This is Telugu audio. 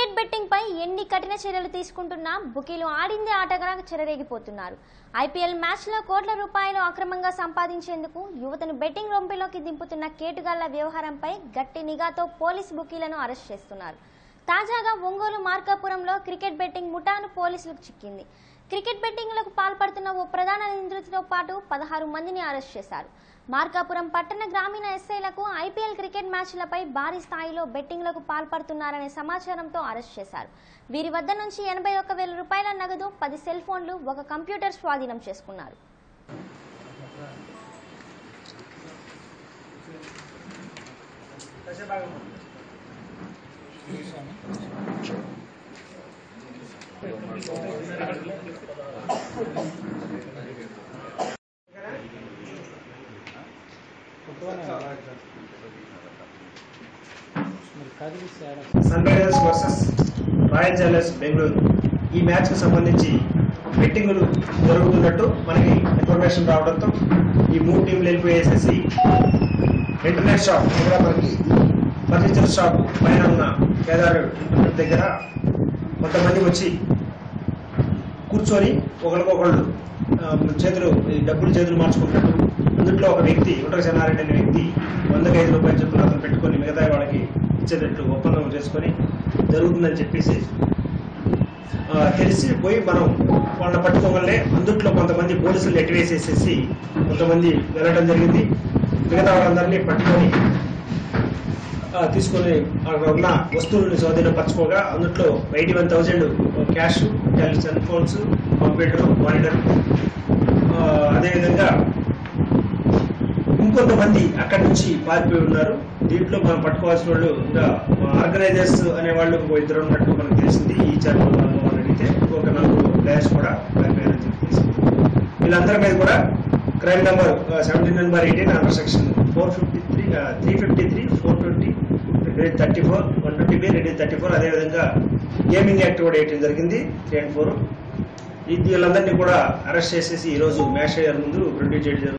క్రికెట్ బెట్టింగ్ పై ఎన్ని కఠిన చర్యలు తీసుకుంటున్నా బుకీలు ఆడిందే ఆటగా చెలరేగిపోతున్నారు ఐపీఎల్ మ్యాచ్లో కోట్ల రూపాయలు అక్రమంగా సంపాదించేందుకు యువతను బెట్టింగ్ రొంపిలోకి దింపుతున్న కేటుగాళ్ల వ్యవహారంపై గట్టి నిఘాతో పోలీసు బుకీలను అరెస్ట్ చేస్తున్నారు తాజాగా ఒంగోలు మార్కాపురంలో క్రికెట్ బెట్టింగ్ ముఠాను పోలీసులకు చిక్కింది క్రికెట్ బెట్టింగ్లకు పాల్పడుతున్న ఓ ప్రధాన నిందితుడితో పాటు పదహారు మందిని అరెస్ట్ చేశారు మార్కాపురం పట్టణ గ్రామీణ ఎస్ఐలకు ఐపీఎల్ క్రికెట్ మ్యాచ్లపై భారీ స్థాయిలో బెట్టింగ్లకు పాల్పడుతున్నారనే సమాచారంతో అరెస్ట్ చేశారు వీరి వద్ద నుంచి ఎనభై ఒక్క వేల రూపాయల నగదు పది సెల్ ఫోన్లు ఒక కంప్యూటర్ స్వాధీనం చేసుకున్నారు Sunrisers versus Royal Challengers Bengaluru ఈ మ్యాచ్ కు సంబంధించి బెట్టింగులు జరుగుతున్నట్టు మనకి ఇన్ఫర్మేషన్ రావడంతో ఈ మూడు టీంలు వెళ్ళిపోయేసేసి ఇంటర్నెట్ షాప్ దగ్గర మనకి ఫర్నిచర్ షాప్ పైన ఉన్న కేదార్ ఇంటర్నెట్ దగ్గర కొంతమంది వచ్చి కూర్చొని ఒకరికొకళ్ళు ఆ, చేతులు ఈ డబ్బులు చేతులు మార్చుకుంటున్నట్టు అందులో ఒక వ్యక్తి ఉంటక చెన్నారెడ్డి అనే వ్యక్తి వందకి ఐదు రూపాయలు చొప్పున అతను పెట్టుకొని మిగతా వాళ్ళకి ఇచ్చేటట్లు ఒప్పందం చేసుకొని జరుగుతుందని చెప్పేసి ఆ, తెలిసి పోయి మనం వాళ్ళని పట్టుకోగలే అందుట్లో కొంతమంది పోలీసులు ఎట్టివేసేసేసి కొంతమంది వెళ్ళడం జరిగింది మిగతా వాళ్ళందరినీ పట్టుకొని ఆ, తీసుకొని అక్కడ ఉన్న వస్తువులను స్వాధీనపరచుకోగా అందులో eighty one thousand cash cell phones computer monitor ఆ, అదేవిధంగా ఇంకొంతమంది అక్కడి నుంచి పారిపోయి ఉన్నారు దీంట్లో మనం పట్టుకోవాల్సిన వాళ్ళు ఇంకా ఆర్గనైజర్స్ అనే వాళ్ళు ఒక ఇద్దరు ఉన్నట్టు మనకు తెలిసింది ఈ ఛానల్ అని అడిగితే ఒక నలుగురు ప్లేయర్స్ కూడా పారిపోయారని చెప్పి తెలిసింది వీళ్ళందరి మీద కూడా crime number seventeen number eighteen under section four fifty three three fifty three four twenty read thirty four one twenty B read thirty four అదేవిధంగా గేమింగ్ యాక్ట్ కూడా వేయటం జరిగింది త్రీ అండ్ ఫోర్ వీళ్ళందరినీ కూడా అరెస్ట్ చేసేసి ఈరోజు మ్యాచ్ అయ్యారు ముందు ప్రొడ్యూస్ చేయడం జరుగుతుంది